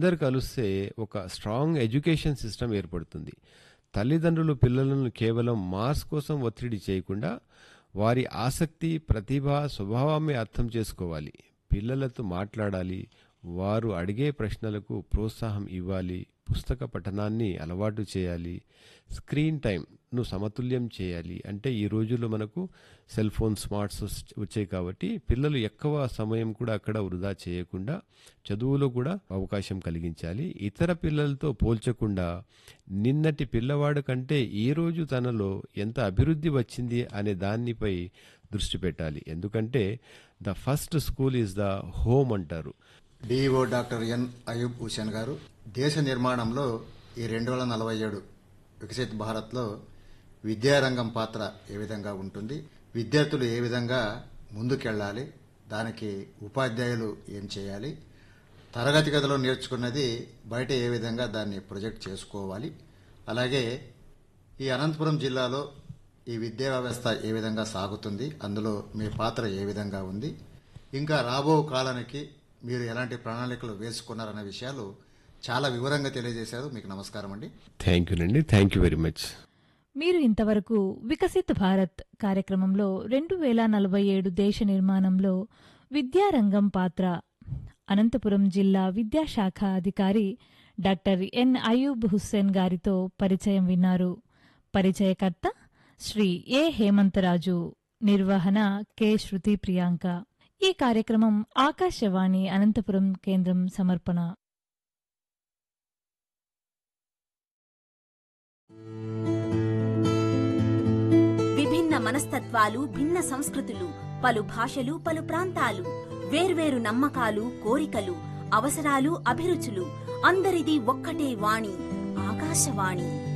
అందరు కలిస్తే ఒక స్ట్రాంగ్ ఎడ్యుకేషన్ సిస్టమ్ ఏర్పడుతుంది తల్లిదండ్రులు పిల్లలను కేవలం మార్క్స్ కోసం ఒత్తిడి చేయకుండా వారి ఆసక్తి ప్రతిభ స్వభావాన్ని అర్థం చేసుకోవాలి పిల్లలతో మాట్లాడాలి వారు అడిగే ప్రశ్నలకు ప్రోత్సాహం ఇవ్వాలి పుస్తక పఠనాన్ని అలవాటు చేయాలి స్క్రీన్ టైంను సమతుల్యం చేయాలి అంటే ఈ రోజుల్లో మనకు సెల్ ఫోన్ స్మార్ట్స్ వచ్చాయి కాబట్టి పిల్లలు ఎక్కువ సమయం కూడా అక్కడ వృధా చేయకుండా చదువులో కూడా అవకాశం కలిగించాలి ఇతర పిల్లలతో పోల్చకుండా నిన్నటి పిల్లవాడు కంటే ఈ రోజు తనలో ఎంత అభివృద్ధి వచ్చింది అనే దానిపై దృష్టి పెట్టాలి ఎందుకంటే the first school is the home అంటారు DEO doctor N Ayub Hussain garu దేశ నిర్మాణంలో ఈ రెండు వేల నలభై ఏడు వికసిత్ భారత్లో విద్యారంగం పాత్ర ఏ విధంగా ఉంటుంది విద్యార్థులు ఏ విధంగా ముందుకెళ్ళాలి దానికి ఉపాధ్యాయులు ఏం చేయాలి తరగతి గదిలో నేర్చుకున్నది బయట ఏ విధంగా దాన్ని ప్రొజెక్ట్ చేసుకోవాలి అలాగే ఈ అనంతపురం జిల్లాలో ఈ విద్యా వ్యవస్థ ఏ విధంగా సాగుతుంది అందులో మీ పాత్ర ఏ విధంగా ఉంది ఇంకా రాబో కాలానికి మీరు ఎలాంటి ప్రణాళికలు వేసుకున్నారన్న విషయాలు చాలా వివరంగా తెలియజేశారు మీకు నమస్కారం అండి థ్యాంక్ యూ అండి థ్యాంక్ యూ వెరీ మచ్ మీరు ఇంతవరకు వికసిత్ భారత్ కార్యక్రమంలో రెండు వేల నలభై ఏడు దేశ నిర్మాణంలో విద్యారంగం పాత్ర అనంతపురం జిల్లా విద్యాశాఖ అధికారి డాక్టర్ ఎన్ అయూబ్ హుస్సేన్ గారితో పరిచయం విన్నారు పరిచయకర్త శ్రీ ఏ హేమంతరాజు నిర్వహణ కె శృతి ప్రియాంక ఈ కార్యక్రమం ఆకాశవాణి అనంతపురం కేంద్రం సమర్పణ విభిన్న మనస్తత్వాలు భిన్న సంస్కృతులు పలు భాషలు పలు ప్రాంతాలు వేర్వేరు నమ్మకాలు కోరికలు అవసరాలు అభిరుచులు అందరిది ఒక్కటే వాణి ఆకాశవాణి